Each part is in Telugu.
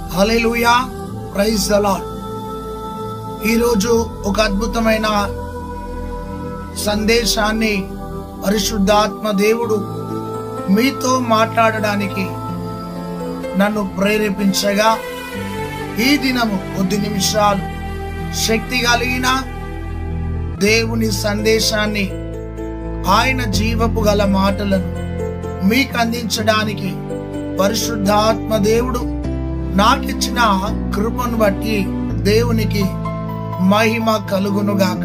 హల్లెలూయా ప్రైజ్ ద లార్డ్ ఈరోజు ఒక అద్భుతమైన సందేశాన్ని పరిశుద్ధాత్మ దేవుడు మీతో మాట్లాడడానికి నన్ను ప్రేరేపించగా ఈ దినము కొద్ది నిమిషాలు శక్తి కలిగిన దేవుని సందేశాన్ని ఆయన జీవపు గల మాటలను మీకు అందించడానికి పరిశుద్ధాత్మ దేవుడు నాకిచ్చిన కృపను బట్టి దేవునికి మహిమ కలుగునుగాక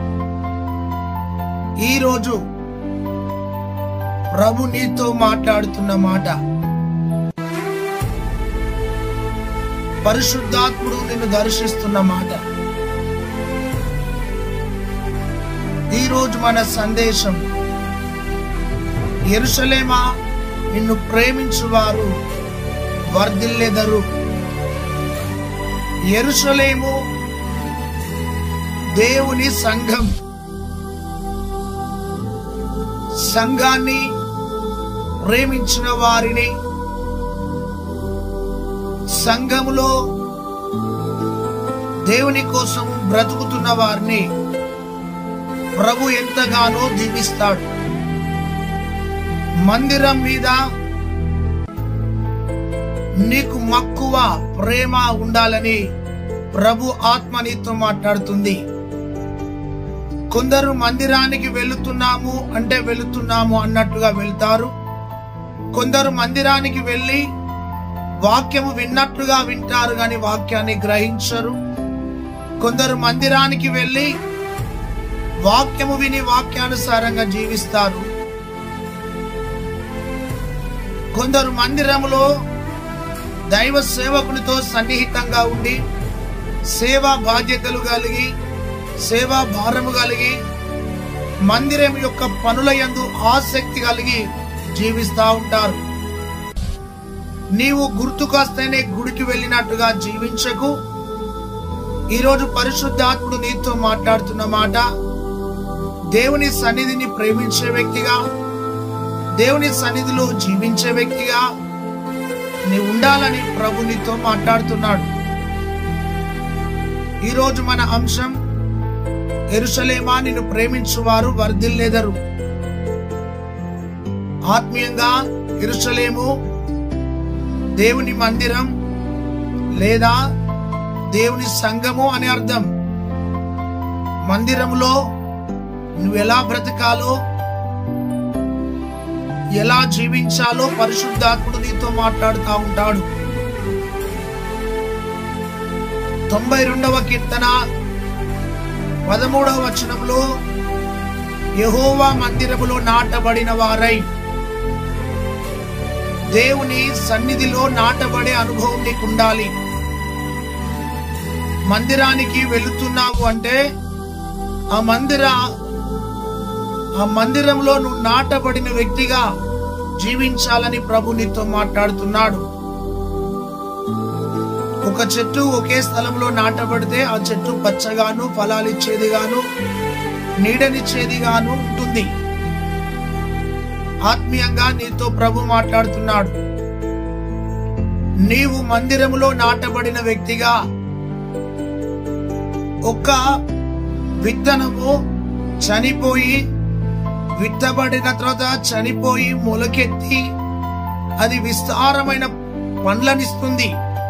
ఈరోజు ప్రభు నీతో మాట్లాడుతున్న మాట పరిశుద్ధాత్ముడు నిన్ను దర్శిస్తున్న మాట ఈరోజు మన సందేశం ఎరుసలేమా నిన్ను ప్రేమించువారు వర్ధిల్లెదరు ఎరుసలేము దేవుని సంఘం సంఘాన్ని ప్రేమించిన వారిని సంఘములో దేవుని కోసం బ్రతుకుతున్న వారిని ప్రభు ఎంతగానో దీవిస్తాడు మందిరం మీద నీకు మక్కువ ప్రేమ ఉండాలని ప్రభు ఆత్మ నీతో మాట్లాడుతుంది కొందరు మందిరానికి వెళుతున్నాము అంటే వెళుతున్నాము అన్నట్టుగా వెళ్తారు కొందరు మందిరానికి వెళ్ళి వాక్యము విన్నట్టుగా వింటారు గాని వాక్యాన్ని గ్రహించరు కొందరు మందిరానికి వెళ్ళి వాక్యము విని వాక్యానుసారంగా జీవిస్తారు కొందరు మందిరములో దైవ సేవకునితో సన్నిహితంగా ఉండి సేవా బాధ్యతలు కలిగి సేవా భారము కలిగి మందిరం యొక్క పనుల యందు ఆసక్తి కలిగి జీవిస్తా ఉంటారు నీవు గుర్తుకొస్తేనే గుడికి వెళ్ళినట్టుగా జీవించకు ఈరోజు పరిశుద్ధాత్ముడు నీతో మాట్లాడుతున్న మాట దేవుని సన్నిధిని ప్రేమించే వ్యక్తిగా దేవుని సన్నిధిలో జీవించే వ్యక్తిగా నీ ఉండాలని ప్రభు నీతో మాట్లాడుతున్నాడు ఈరోజు మన అంశం ఎరుసలేమా నిన్ను ప్రేమించువారు వర్ధిల్లేదరు ఆత్మీయంగా ఎరుసలేము దేవుని మందిరం లేదా దేవుని సంఘము అని అర్థం మందిరములో నువ్వు ఎలా బ్రతకాలో ఎలా జీవించాలో పరిశుద్ధాత్ముడు నీతో మాట్లాడుతూ ఉంటాడు తొంభై రెండవ కీర్తన పదమూడవ వచనంలో యహోవా మందిరములో నాటబడిన వారై దేవుని సన్నిధిలో నాటబడే అనుభవం నీకు ఉండాలి మందిరానికి వెళుతున్నావు అంటే ఆ మందిర ఆ మందిరంలో నువ్వు నాటబడిన వ్యక్తిగా జీవించాలని ప్రభు నీతో మాట్లాడుతున్నాడు ఒక చెట్టు ఒకే స్థలంలో నాటబడితే ఆ చెట్టు పచ్చగాను ఫలాలిచ్చేదిగాను నీడనిచ్చేదిగాను ఉంటుంది ఆత్మీయంగా నీతో ప్రభు మాట్లాడుతున్నాడు నీవు మందిరములో నాటబడిన వ్యక్తిగా ఒక విత్తనము చనిపోయి విత్తబడిన తర్వాత చనిపోయి మొలకెత్తి అది విస్తారమైన పండ్లనిస్తుంది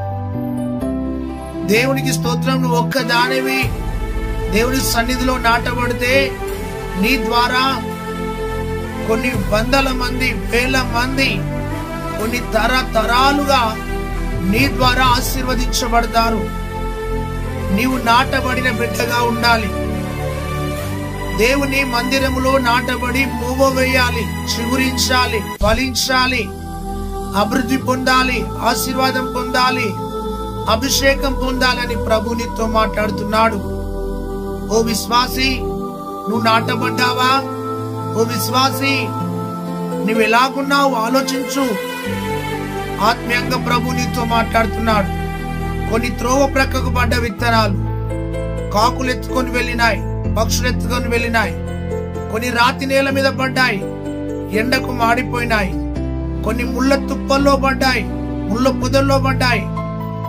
దేవునికి స్తోత్రం నువ్వు ఒక్క దానివి దేవుని సన్నిధిలో నాటబడితే నీ ద్వారా కొన్ని వందల మంది వేల మంది కొన్ని తరతరాలుగా నీ ద్వారా ఆశీర్వదించబడతారు నీవు నాటబడిన బిడ్డగా ఉండాలి దేవుని మందిరములో నాటబడి మూవ వేయాలి చిగురించాలి ఫలించాలి అభివృద్ధి పొందాలి ఆశీర్వాదం పొందాలి అభిషేకం పొందాలని ప్రభు నీతో మాట్లాడుతున్నాడు ఓ విశ్వాసి నువ్వు నాటబడ్డావా ఓ విశ్వాసి నువ్వు ఎలాగున్నావు ఆలోచించు ఆత్మీయంగా ప్రభు నీతో మాట్లాడుతున్నాడు కొన్ని త్రోవ ప్రక్కకు పడ్డ విత్తనాలు కాకులు ఎత్తుకొని వెళ్ళినాయి పక్షులు ఎత్తుకొని వెళ్ళినాయి కొన్ని రాతి నేల మీద పడ్డాయి ఎండకు మాడిపోయినాయి కొన్ని ముళ్ళ తుప్పల్లో పడ్డాయి ముళ్ళ పొదల్లో పడ్డాయి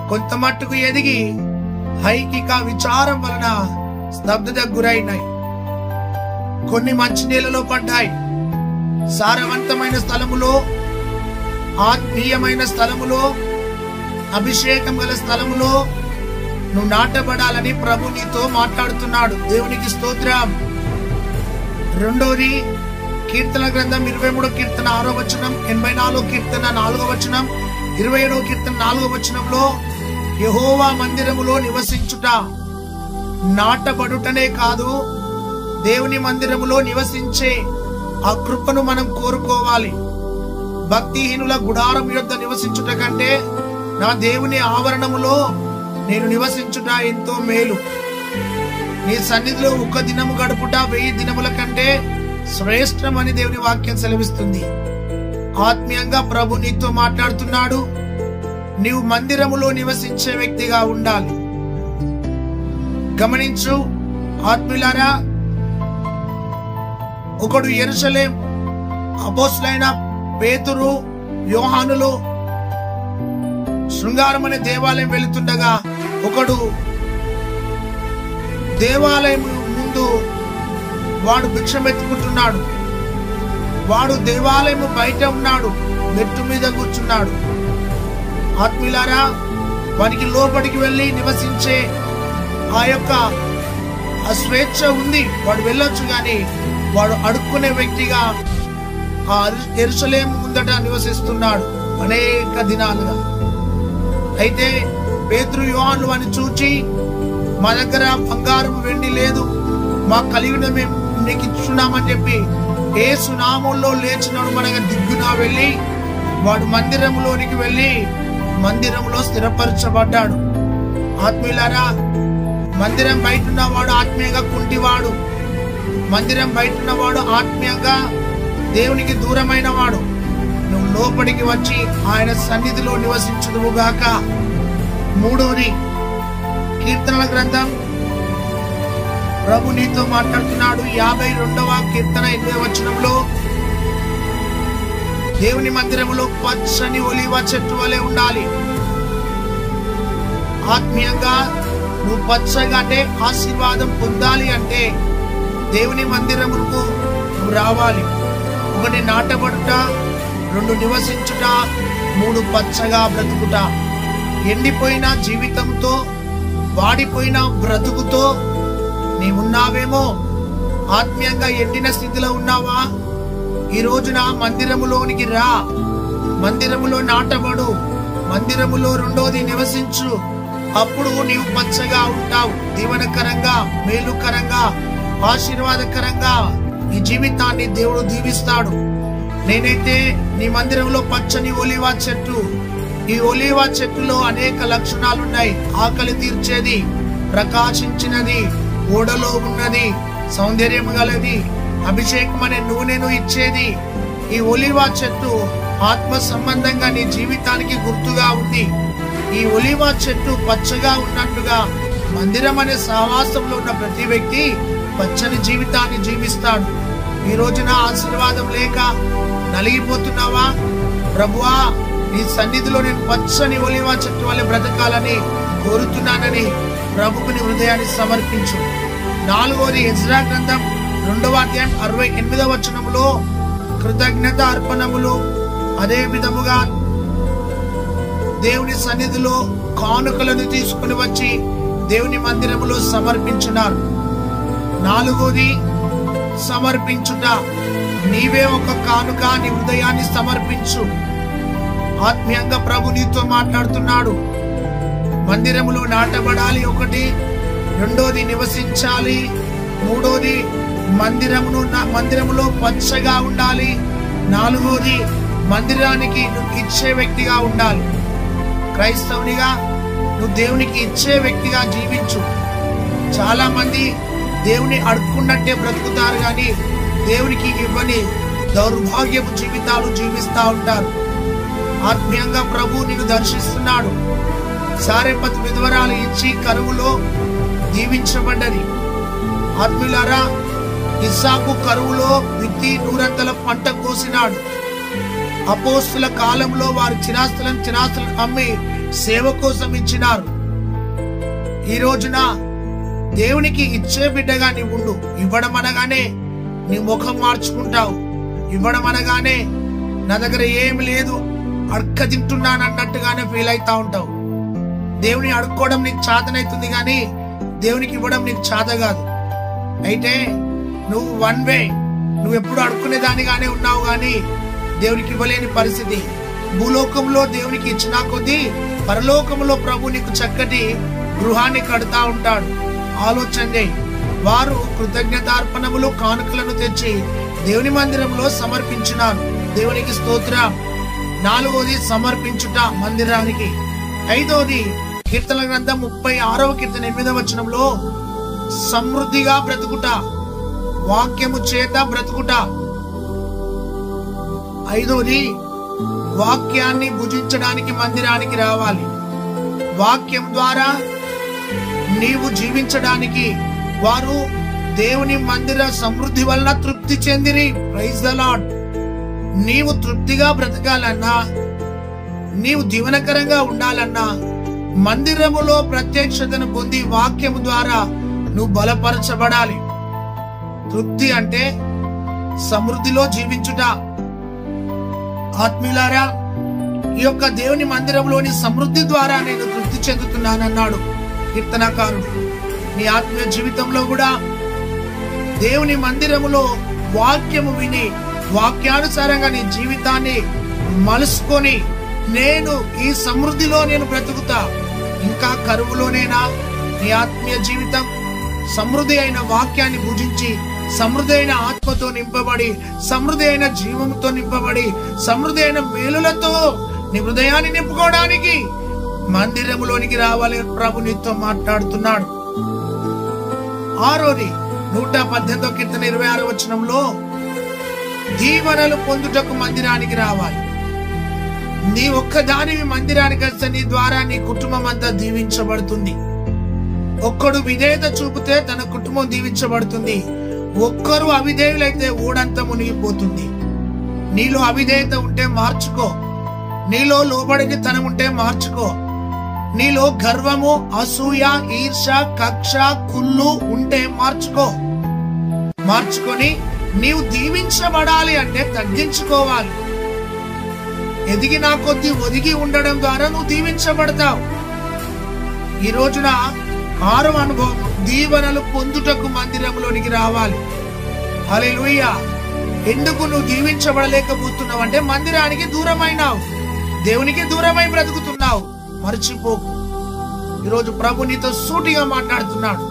కొంత మట్టుకు ఎదిగి హైకిక విచారం వలన స్తబ్దతకు గురైనాయి కొన్ని మంచి నీళ్ళలో పడ్డాయి సారవంతమైన స్థలములో ఆత్మీయమైన స్థలములో అభిషేకం గల స్థలములో నువ్వు నాటబడాలని ప్రభు నీతో మాట్లాడుతున్నాడు దేవునికి స్తోత్రం రెండోది కీర్తన గ్రంథం ఇరవై మూడో కీర్తన ఆరో వచనం ఎనభై నాలుగో కీర్తన నాలుగో వచనం ఇరవై ఏడో కీర్తన నాలుగో వచనంలో యహోవా మందిరములో నివసించుట నాటబడుటనే కాదు దేవుని మందిరములో నివసించే ఆ కృపను మనం కోరుకోవాలి భక్తిహీనుల గుడారం యొద్ద నివసించుట కంటే నా దేవుని ఆవరణములో నేను నివసించుట ఎంతో మేలు నీ సన్నిధిలో ఒక దినము గడుపుట వెయ్యి దినముల కంటే శ్రేష్టమని దేవుని వాక్యం సెలవిస్తుంది ఆత్మీయంగా ప్రభు నీతో మాట్లాడుతున్నాడు నీవు మందిరములో నివసించే వ్యక్తిగా ఉండాలి గమనించు ఆత్మీయులారా ఒకడు ఎరుసలేం అపోస్లైన పేతురు యోహానులు శృంగారం అనే దేవాలయం వెళుతుండగా ఒకడు దేవాలయం ముందు వాడు భిక్షమెత్తుకుంటున్నాడు వాడు దేవాలయం బయట ఉన్నాడు మెట్టు మీద కూర్చున్నాడు ఆత్మీయులారా వానికి లోపలికి వెళ్ళి నివసించే ఆ యొక్క ఆ స్వేచ్ఛ ఉంది వాడు వెళ్ళొచ్చు గాని వాడు అడుక్కునే వ్యక్తిగా ఆ ఎరుసలేం ముందట నివసిస్తున్నాడు అనేక దినాలుగా అయితే పేతురు యోహాను అని చూచి మా దగ్గర బంగారం వెండి లేదు మా కలిగిన మేము నీకు ఇచ్చున్నామని చెప్పి ఏ సునామంలో లేచినాడు మనగా దిగ్గున వెళ్ళి వాడు మందిరంలోనికి వెళ్ళి మందిరంలో స్థిరపరచబడ్డాడు ఆత్మీయులారా మందిరం బయట ఉన్నవాడు ఆత్మీయంగా కుంటివాడు మందిరం బయట ఉన్నవాడు ఆత్మీయంగా దేవునికి దూరమైన వాడు నువ్వు లోపలికి వచ్చి ఆయన సన్నిధిలో నివసించుదువుగాక మూడవది కీర్తనల గ్రంథం ప్రభు నీతో మాట్లాడుతున్నాడు యాభై రెండవ కీర్తన ఎనిమిదవ వచనంలో దేవుని మందిరములో పచ్చని ఒలివ చెట్టు వలె ఉండాలి ఆత్మీయంగా నువ్వు పచ్చగా అంటే ఆశీర్వాదం పొందాలి అంటే దేవుని మందిరములకు నువ్వు రావాలి ఒకటి నాటబడుట రెండు నివసించుట మూడు పచ్చగా బ్రతుకుట ఎండిపోయిన జీవితంతో వాడిపోయిన బ్రతుకుతో నీవున్నావేమో ఆత్మీయంగా ఎండిన స్థితిలో ఉన్నావా ఈ రోజున మందిరములోనికి రా మందిరములో నాటబడు మందిరములో రెండోది నివసించు అప్పుడు నీవు పచ్చగా ఉంటావు దీవనకరంగా మేలుకరంగా ఆశీర్వాదకరంగా నీ జీవితాన్ని దేవుడు దీవిస్తాడు నేనైతే నీ మందిరంలో పచ్చని ఒలివా చెట్టు ఈ ఒలివా చెట్టులో అనేక లక్షణాలు ఉన్నాయి ఆకలి తీర్చేది ప్రకాశించినది ఓడలో ఉన్నది సౌందర్యం గలది అభిషేకం అనే నూనెను ఇచ్చేది ఈ ఒలివా చెట్టు ఆత్మ సంబంధంగా నీ జీవితానికి గుర్తుగా ఉంది ఈ ఒలివా చెట్టు పచ్చగా ఉన్నట్టుగా మందిరం అనే సహవాసంలో ఉన్న ప్రతి వ్యక్తి పచ్చని జీవితాన్ని జీవిస్తాడు ఈ రోజున ఆశీర్వాదం లేక నలిగిపోతున్నావా ప్రభువా నీ సన్నిధిలో నేను పచ్చని ఒలివా చెట్టు వల్ల బ్రతకాలని కోరుతున్నానని ప్రభుకు నీ హృదయాన్ని సమర్పించు నాలుగోది ఇజ్రా గ్రంథం రెండవ అధ్యాయం అరవై ఎనిమిదవ వచనములో కృతజ్ఞత అర్పణములు అదే విధముగా దేవుని సన్నిధిలో కానుకలను తీసుకుని వచ్చి దేవుని మందిరములో సమర్పించున్నారు నాలుగోది సమర్పించుట నీవే ఒక కానుక నీ హృదయాన్ని సమర్పించు ఆత్మీయంగా ప్రభు నీతో మాట్లాడుతున్నాడు మందిరములో నాటబడాలి ఒకటి రెండోది నివసించాలి మూడోది మందిరమును మందిరములో పచ్చగా ఉండాలి నాలుగోది మందిరానికి నువ్వు ఇచ్చే వ్యక్తిగా ఉండాలి క్రైస్తవునిగా నువ్వు దేవునికి ఇచ్చే వ్యక్తిగా జీవించు చాలా మంది దేవుని అడుక్కున్నట్టే బ్రతుకుతారు కానీ దేవునికి ఇవ్వని దౌర్భాగ్యపు జీవితాలు జీవిస్తా ఉంటారు ఆత్మీయంగా ప్రభు నిన్ను దర్శిస్తున్నాడు సారెపతి విధవరాలు ఇచ్చి కరువులో దీవించబడ్డది ఆత్మీయులారా ఇస్సాకు కరువులో విత్తి నూరంతల పంట కోసినాడు అపోస్తుల కాలంలో వారు చిరాస్తులను చిరాస్తులను అమ్మి సేవ కోసం ఇచ్చినారు ఈ రోజున దేవునికి ఇచ్చే బిడ్డగా నీ ఉండు ఇవ్వడం అనగానే నీ ముఖం మార్చుకుంటావు ఇవ్వడం అనగానే నా దగ్గర ఏమి లేదు అడక్క తింటున్నాను అన్నట్టుగానే ఫీల్ అవుతా ఉంటావు దేవుని అడుక్కోవడం నీకు చాతనైతుంది కానీ దేవునికి ఇవ్వడం నీకు చాత కాదు అయితే నువ్వు వన్ వే నువ్వు ఎప్పుడు అడుక్కునే దానిగానే ఉన్నావు గాని దేవునికి ఇవ్వలేని పరిస్థితి భూలోకంలో దేవునికి ఇచ్చినా కొద్దీ పరలోకంలో ప్రభు నీకు చక్కటి గృహాన్ని కడతా ఉంటాడు ఆలోచన చేయి. వారు కృతజ్ఞతార్పణములు కానుకలను తెచ్చి దేవుని మందిరంలో సమర్పించినారు దేవునికి స్తోత్రం నాలుగోది సమర్పించుట మందిరానికి ఐదోది కీర్తన గ్రంథం ముప్పై ఆరవ కీర్తన ఎనిమిదవ వచనంలో సమృద్ధిగా బ్రతుకుట వాక్యము చేత బ్రతుకుట ఐదోది వాక్యాన్ని భుజించడానికి మందిరానికి రావాలి వాక్యం ద్వారా నీవు జీవించడానికి వారు దేవుని మందిర సమృద్ధి వలన తృప్తి చెందిరి ప్రైజ్ ద లాడ్ నీవు తృప్తిగా బ్రతకాలన్నా నీవు దీవనకరంగా ఉండాలన్నా మందిరములో ప్రత్యక్షతను పొంది వాక్యము ద్వారా నువ్వు బలపరచబడాలి తృప్తి అంటే సమృద్ధిలో జీవించుట ఆత్మీయులారా ఈ యొక్క దేవుని మందిరంలోని సమృద్ధి ద్వారా నేను తృప్తి చెందుతున్నానన్నాడు కీర్తనకారుడు నీ ఆత్మీయ జీవితంలో కూడా దేవుని మందిరములో వాక్యము విని వాక్యానుసారంగా నీ జీవితాన్ని మలుసుకొని నేను ఈ సమృద్ధిలో నేను బ్రతుకుతా ఇంకా కరువులోనేనా నీ ఆత్మీయ జీవితం సమృద్ధి అయిన వాక్యాన్ని భుజించి సమృద్ధి అయిన ఆత్మతో నింపబడి సమృద్ధి అయిన జీవంతో నింపబడి సమృద్ధి అయిన మేలులతో నీ హృదయాన్ని నింపుకోవడానికి మందిరములోనికి రావాలి ప్రభు నీతో మాట్లాడుతున్నాడు ఆరోది నూట పద్దెనిమిదో కీర్తన ఇరవై ఆరో వచనంలో దీవెనలు పొందుటకు మందిరానికి రావాలి నీ ఒక్కదానివి మందిరానికి వస్తే నీ ద్వారా నీ కుటుంబం అంతా దీవించబడుతుంది ఒక్కడు విధేయత చూపితే తన కుటుంబం దీవించబడుతుంది ఒక్కరు అవిధేయులైతే ఊడంతా మునిగిపోతుంది నీలో అవిధేయత ఉంటే మార్చుకో నీలో లోబడికి తనం ఉంటే మార్చుకో నీలో గర్వము అసూయ ఈర్ష కక్ష కుళ్ళు ఉంటే మార్చుకో మార్చుకొని నీవు దీవించబడాలి అంటే తగ్గించుకోవాలి ఎదిగినా కొద్దీ ఒదిగి ఉండడం ద్వారా నువ్వు దీవించబడతావు ఈ రోజున ఆరో అనుభవం దీవెనలు పొందుటకు మందిరంలోనికి రావాలి హల్లెలూయా ఎందుకు నువ్వు దీవించబడలేకపోతున్నావు అంటే మందిరానికి దూరమైనావు దేవునికి దూరమై బ్రతుకుతున్నావు మర్చిపోకు ఈరోజు ప్రభు నీతో సూటిగా మాట్లాడుతున్నాడు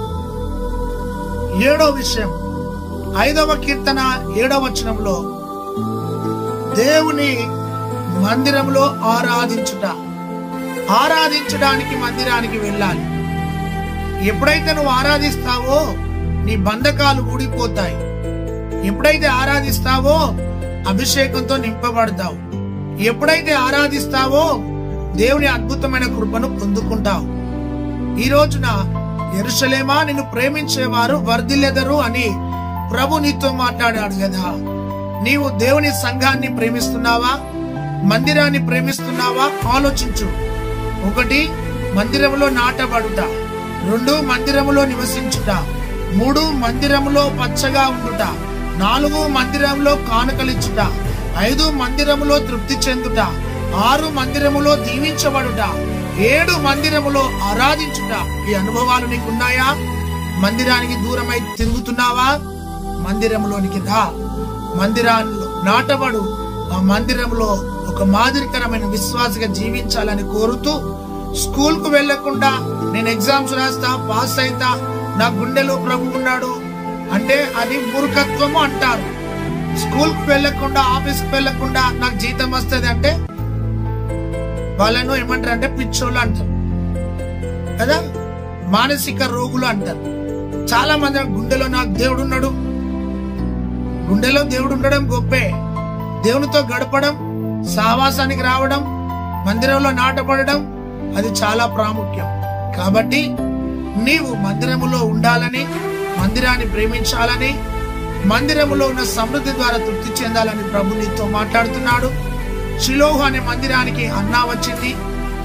ఏడో విషయం ఐదవ కీర్తన ఏడవ వచనంలో దేవుని మందిరంలో ఆరాధించుట ఆరాధించడానికి మందిరానికి వెళ్ళాలి ఎప్పుడైతే నువ్వు ఆరాధిస్తావో నీ బంధకాలు ఊడిపోతాయి ఎప్పుడైతే ఆరాధిస్తావో అభిషేకంతో నింపబడతావు ఎప్పుడైతే ఆరాధిస్తావో దేవుని అద్భుతమైన కృపను పొందుకుంటావు ఈ రోజున ఎరుసలేమా నిన్ను ప్రేమించేవారు వర్ధిల్లెదరు అని ప్రభు నీతో మాట్లాడాడు కదా నీవు దేవుని సంఘాన్ని ప్రేమిస్తున్నావా మందిరాన్ని ప్రేమిస్తున్నావా ఆలోచించు ఒకటి మందిరములో నాటబడుట రెండు మందిరములో నివసించుట మూడు మందిరములో పచ్చగా ఉండుట నాలుగు మందిరంలో కానుకలిచ్చుట ఐదు మందిరములో తృప్తి చెందుట ఆరు మందిరములో దీవించబడుట ఏడు మందిరములో ఆరాధించుట ఈ అనుభవాలు నీకున్నాయా మందిరానికి దూరమై తిరుగుతున్నావా మందిరంలోనికి రా మందిరాల్లో నాటబడు ఆ మందిరంలో ఒక మాదిరికరమైన విశ్వాసగా జీవించాలని కోరుతూ స్కూల్ కు వెళ్లకుండా నేను ఎగ్జామ్స్ రాస్తా పాస్ అయితా నా గుండెలో ప్రభు ఉన్నాడు అంటే అది మూర్ఖత్వము అంటారు స్కూల్ కు వెళ్లకుండా ఆఫీస్ కు వెళ్లకుండా నాకు జీతం వస్తుంది అంటే వాళ్ళను ఏమంటారు అంటే పిచ్చోళ్ళు అంటారు కదా మానసిక రోగులు అంటారు చాలా మంది గుండెలో నాకు దేవుడు ఉన్నాడు గుండెలో దేవుడు ఉండడం గొప్పే దేవునితో గడపడం సావాసానికి రావడం మందిరంలో నాటపడడం అది చాలా ప్రాముఖ్యం కాబట్టి నీవు మందిరములో ఉండాలని మందిరాన్ని ప్రేమించాలని మందిరములో ఉన్న సమృద్ధి ద్వారా తృప్తి చెందాలని ప్రభు నీతో మాట్లాడుతున్నాడు షిలోహు అనే మందిరానికి అన్నా వచ్చింది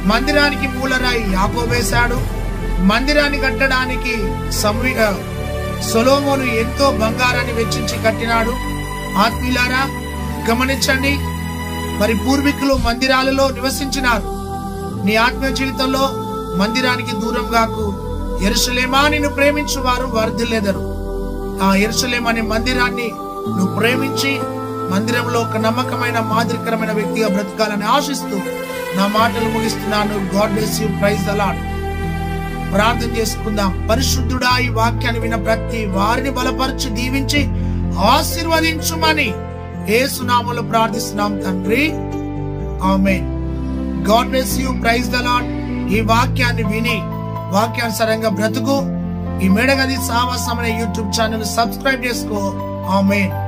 మందిరానికి మూలరాయి యాకోబేశాడు మందిరాన్ని కట్టడానికి సమీ సొలోమోను ఎంతో బంగారాన్ని వెచ్చించి కట్టినాడు ఆత్మీయులారా గమనించండి మరి పూర్వీకులు మందిరాలలో నివసించినారు నీ ఆత్మీయ జీవితంలో మందిరానికి దూరం కాకు ఎరుసలేమా నిన్ను ప్రేమించు వారు వర్ధిల్లేదరు ఆ ఎరుసలేం అనే మందిరాన్ని నువ్వు ప్రేమించి మందిరంలో ఒక నమ్మకమైన మాదిరికరమైన వ్యక్తిగా బ్రతకాలని ఆశిస్తూ నా మాటలు ముగిస్తున్నాను గాడ్ బ్లెస్ యూ ప్రైజ్ అలాడ్ ప్రార్థన చేసుకుందాం పరిశుద్ధుడా ఈ వాక్యాన్ని విన్న ప్రతి వారిని బలపరిచి దీవించి ఆశీర్వదించుమని ఏసునామలో ప్రార్థిస్తున్నాం తండ్రి amen god bless you praise the lord ఈ వాక్యాన్ని విని వాక్యానుసారంగా బ్రతుకు ఈ మేడగది సావాసం అనే యూట్యూబ్ ఛానల్ సబ్స్క్రైబ్ చేసుకో ఆమెన్